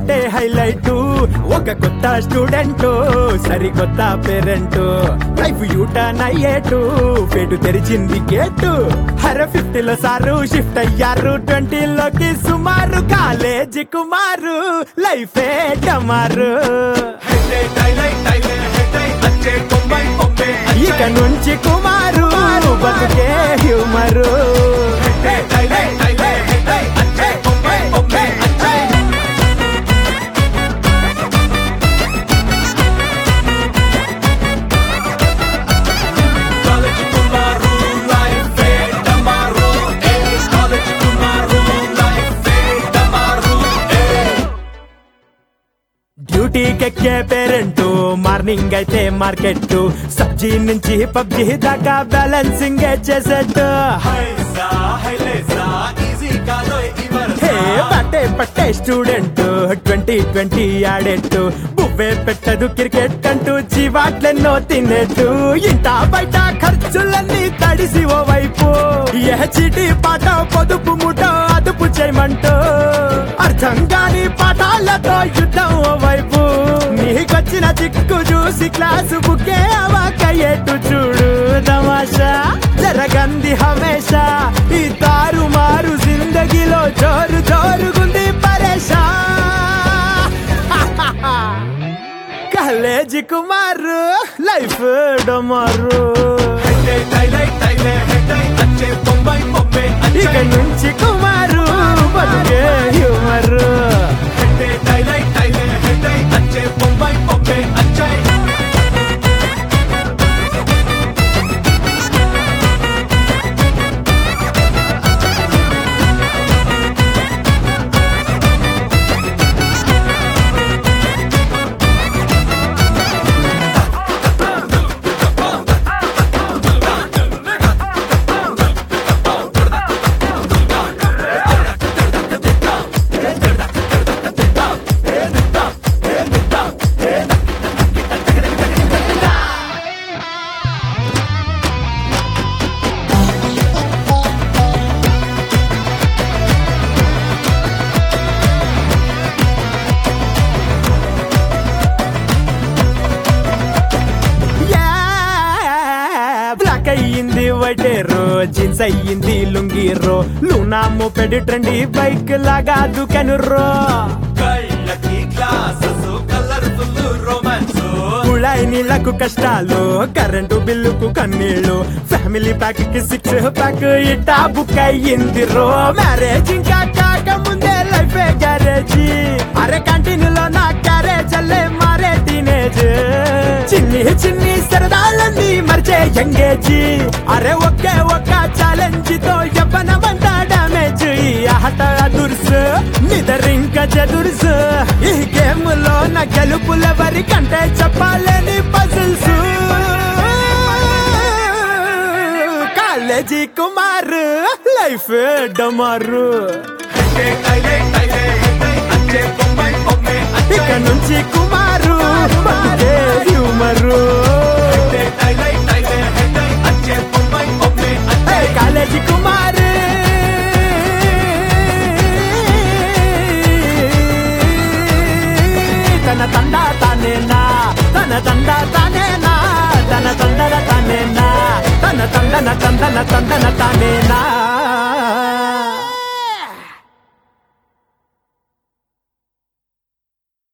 ఒకటే హైలైట్ ఒక కొత్త స్టూడెంట్ సరికొత్త పేరెంట్ లైఫ్ యూటర్న్ అయ్యేటు పేటు తెరిచింది గేటు హర ఫిఫ్టీలో సారు షిఫ్ట్ అయ్యారు ట్వంటీలోకి సుమారు కాలేజ్ కుమారు లైఫే డమారు ఇక నుంచి కుమారు బతుకే హ్యూమరు డ్యూటీకెక్కే పేరెంట్ మార్నింగ్ అయితే మార్కెట్ సబ్జీ నుంచి పబ్జీ దాకా బ్యాలెన్సింగ్ చేసేట్టు హే పట్టే పట్టే స్టూడెంట్ ట్వంటీ ట్వంటీ ఆడేట్టు బువ్వే పెట్టదు క్రికెట్ అంటూ జీవాట్లెన్నో తినేట్టు ఇంట బయట ఖర్చులన్నీ తడిసి ఓ వైపు ఏ చీటీ పాట పొదుపు ముఠ అదుపు చేయమంటూ అర్థం కాని పాఠాలతో యుద్ధం ఓ వైపు నీకొచ్చిన చిక్కు చూసి క్లాసు బుకే అవాకయ్యేట్టు చూడు తమాషా జరగంది హమేషా ఈ తారు మారు జిందగీలో జోరు జోరుగుంది పరేషా కాలేజీ కుమారు లైఫ్ డమారు ఇక నుంచి కుమారు బతుకే హ్యూమరు బ్లాక్ అయ్యింది వైటేరో జీన్స్ అయ్యింది లుంగీరో లూనా మోపెడి ట్రెండి బైక్ లాగా దుకెను రో కుళాయి నీళ్లకు కష్టాలు కరెంటు బిల్లుకు కన్నీళ్లు ఫ్యామిలీ ప్యాక్ కి సిక్స్ ప్యాక్ ఇట్టా బుక్ అయ్యింది రో మ్యారేజ్ ఇంకా కాక ముందే లైఫ్ గ్యారేజీ అరే కంటిన్యూలో నా క్యారేజ్ అల్లే మారే టీనేజ్ చిన్ని చిన్ని సరదాలన్నీ మరిచే ఎంగేజీ అరే ఒకే ఒక్క ఛాలెంజ్ తో ఎవ్వనమంతా డామేజ్ ఈ ఆట దుర్సు నిదరింక చదుర్సు ఈ గేమ్ లో నా గెలుపులెవరి కంటే చెప్పాలని పజిల్స్ కాలేజీ కుమార్ లైఫ్ డమారు ఇక నుంచి కుమారు బతుకే హ్యూమరు ఏ కాలేజీ కుమార్ తన తండా తానేనా తన తండా తానేనా తన తండన తానేనా తన తండన తందన తందన తానేనా